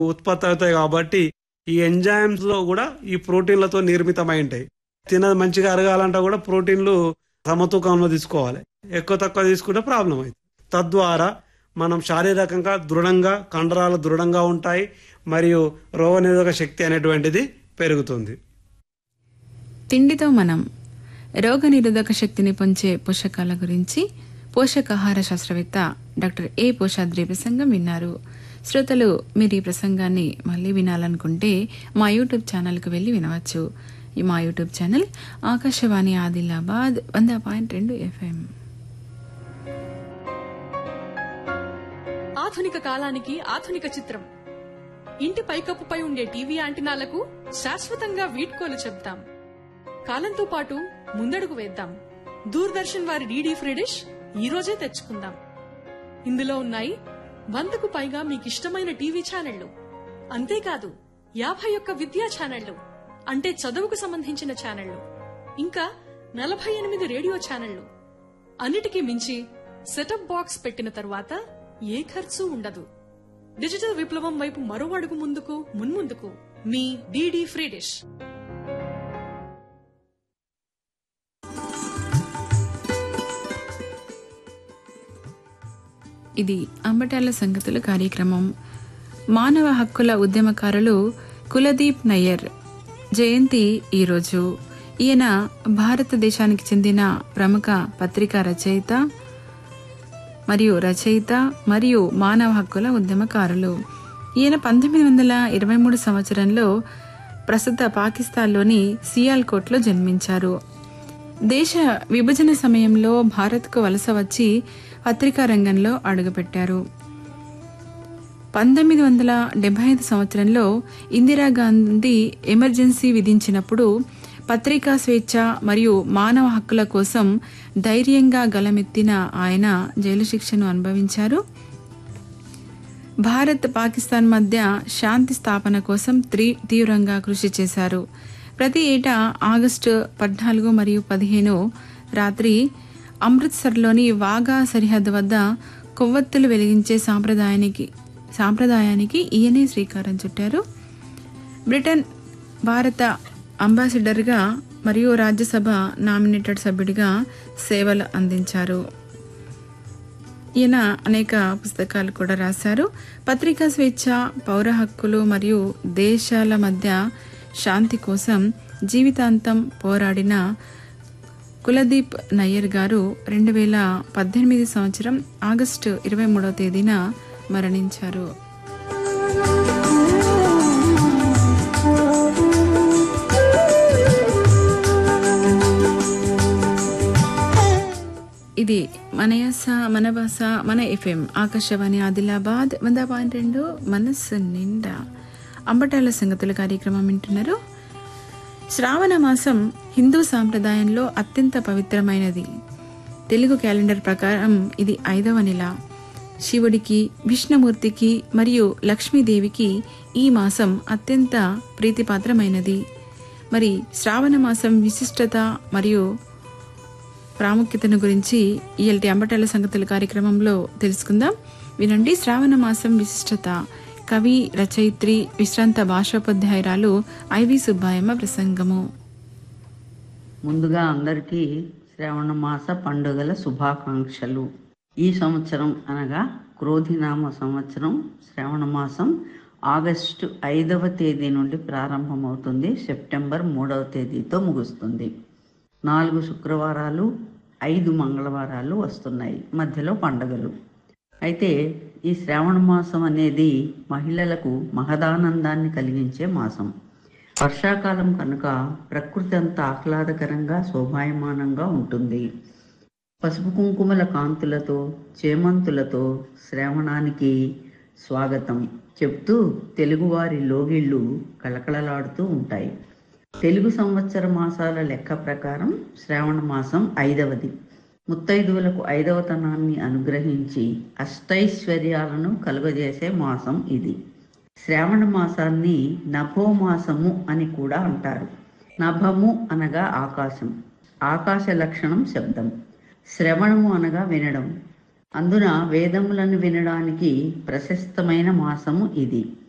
ఉత్పత్తి అవుతాయి కాబట్టి ఈ ఎంజైమ్స్ లో కూడా ఈ ప్రోటీన్లతో నిర్మితమై ఉంటాయి తినది మంచిగా అరగాలంటే కూడా ప్రోటీన్లు సమతూకంలో తీసుకోవాలి ఎక్కువ తక్కువ తీసుకుంటే ప్రాబ్లం అవుతుంది తద్వారా మనం శారీరకంగా దృఢంగా కండరాలు దృఢంగా ఉంటాయి మరియు రోగనిరోధక శక్తి అనేటువంటిది పెరుగుతుంది తిండితో మనం రోగనిరోధక శక్తిని పొంచే పోషకాల గురించి పోషకాహార శాస్త్రవేత్త డాక్టర్ ఏ పోషాద్రి ప్రసంగం విన్నారు శ్రోతలు మీరు ఈ ప్రసంగాన్ని మళ్ళీ వినాలనుకుంటే మా యూట్యూబ్ ఛానల్కు వెళ్ళి వినవచ్చు ఈ మా యూట్యూబ్ ఛానల్ ఆకాశవాణి ఆదిలాబాద్ వంద పాయింట్ రెండు ఎఫ్ఎం ఆధునిక కాలానికి ఆధునిక చిత్రం ఇంటి పైకప్పుపై ఉండే టీవీ యాంటినాలకు శాశ్వతంగా వీడ్కోలు చెప్తాం కాలంతో పాటు ముందడుగు వేద్దాం దూరదర్శన్ వారి డీడీ ఫ్రీ డిష్ ఈ రోజే తెచ్చుకుందాం ఇందులో ఉన్నాయి వందకు పైగా మీకిష్టమైన టీవీ ఛానళ్లు అంతేకాదు యాభై ఒక్క విద్యా ఛానళ్లు అంటే చదువుకు సంబంధించిన ఛానళ్లు ఇంకా నలభై ఎనిమిది రేడియో ఛానళ్లు అన్నిటికీ మించి సెటప్ బాక్స్ పెట్టిన తర్వాత ఏ ఖర్చు ఉండదు డిజిటల్ విప్లవం వైపు మరో అడుగు ముందుకు మున్ముందుకు మీ డీడీ ఫ్రీ డిష్ ఇది అంబటాల సంగతుల కార్యక్రమం మానవ హక్కుల ఉద్యమకారులు కులదీప్ నయ్యర్ జయంతి ఈరోజు ఈయన భారతదేశానికి చెందిన ప్రముఖ పత్రికా రచయిత మరియు రచయిత మరియు మానవ హక్కుల ఉద్యమకారులు ఈయన పంతొమ్మిది వందల ఇరవై మూడు సంవత్సరంలో ప్రస్తుత పాకిస్తాన్లోని సియాల్కోట్లో జన్మించారు దేశ విభజన సమయంలో భారత్కు వలస వచ్చి పత్రికా రంగంలో అడుగుపెట్టారు పంతొమ్మిది వందల డెబ్బై ఐదు సంవత్సరంలో ఇందిరాగాంధీ ఎమర్జెన్సీ విధించినప్పుడు పత్రికా స్వేచ్ఛ మరియు మానవ హక్కుల కోసం ధైర్యంగా గలమెత్తిన ఆయన జైలు శిక్షను అనుభవించారు భారత్ పాకిస్తాన్ మధ్య శాంతి స్థాపన కోసం త్రీ తీవ్రంగా కృషి చేశారు ప్రతి ఏటా ఆగస్టు పద్నాలుగు మరియు పదిహేను రాత్రి అమృత్సర్లోని వాఘా సరిహద్దు వద్ద కొవ్వొత్తులు వెలిగించే సాంప్రదాయానికి సాంప్రదాయానికి ఈయనే శ్రీకారం చుట్టారు బ్రిటన్ భారత అంబాసిడర్గా మరియు రాజ్యసభ నామినేటెడ్ సభ్యుడిగా సేవలు అందించారు ఈయన అనేక పుస్తకాలు కూడా రాశారు పత్రికా స్వేచ్ఛ పౌర హక్కులు మరియు దేశాల మధ్య శాంతి కోసం జీవితాంతం పోరాడిన కులదీప్ నయ్యర్ గారు రెండు వేల పద్దెనిమిది సంవత్సరం ఆగస్టు ఇరవై మూడవ తేదీన మరణించారు ఇది మన యాస మన భాష మన ఎఫ్ఎం ఆకాశవాణి ఆదిలాబాద్ వంద పాయింట్ రెండు మనస్సు నిండా అంబటాల సంగతుల కార్యక్రమం వింటున్నారు శ్రావణ మాసం హిందూ సాంప్రదాయంలో అత్యంత పవిత్రమైనది తెలుగు క్యాలెండర్ ప్రకారం ఇది ఐదవ నెల శివుడికి విష్ణుమూర్తికి మరియు లక్ష్మీదేవికి ఈ మాసం అత్యంత ప్రీతిపాత్రమైనది మరి శ్రావణ మాసం విశిష్టత మరియు ప్రాముఖ్యతను గురించి ఇయల్టి అంబటాల సంగతుల కార్యక్రమంలో తెలుసుకుందాం వినండి శ్రావణ మాసం విశిష్టత కవి రచయిత్రి విశ్రాంత భాషోపాధ్యాయురాలు ఐవి సుబ్బాయమ్మ ప్రసంగము ముందుగా అందరికీ శ్రావణ మాస పండుగల శుభాకాంక్షలు ఈ సంవత్సరం అనగా క్రోధినామ సంవత్సరం శ్రావణ మాసం ఆగస్టు ఐదవ తేదీ నుండి ప్రారంభమవుతుంది సెప్టెంబర్ మూడవ తేదీతో ముగుస్తుంది నాలుగు శుక్రవారాలు ఐదు మంగళవారాలు వస్తున్నాయి మధ్యలో పండగలు అయితే ఈ శ్రావణ మాసం అనేది మహిళలకు మహదానందాన్ని కలిగించే మాసం వర్షాకాలం కనుక ప్రకృతి అంతా ఆహ్లాదకరంగా శోభాయమానంగా ఉంటుంది పసుపు కుంకుమల కాంతులతో చేమంతులతో శ్రావణానికి స్వాగతం చెప్తూ తెలుగువారి లోగిళ్ళు కళకళలాడుతూ ఉంటాయి తెలుగు సంవత్సర మాసాల లెక్క ప్రకారం శ్రావణ మాసం ఐదవది ముత్తైదువులకు ఐదవతనాన్ని అనుగ్రహించి అష్టైశ్వర్యాలను కలుగజేసే మాసం ఇది శ్రావణ మాసాన్ని నభో మాసము అని కూడా అంటారు నభము అనగా ఆకాశం ఆకాశ లక్షణం శబ్దం శ్రవణము అనగా వినడం అందున వేదములను వినడానికి ప్రశస్తమైన మాసము ఇది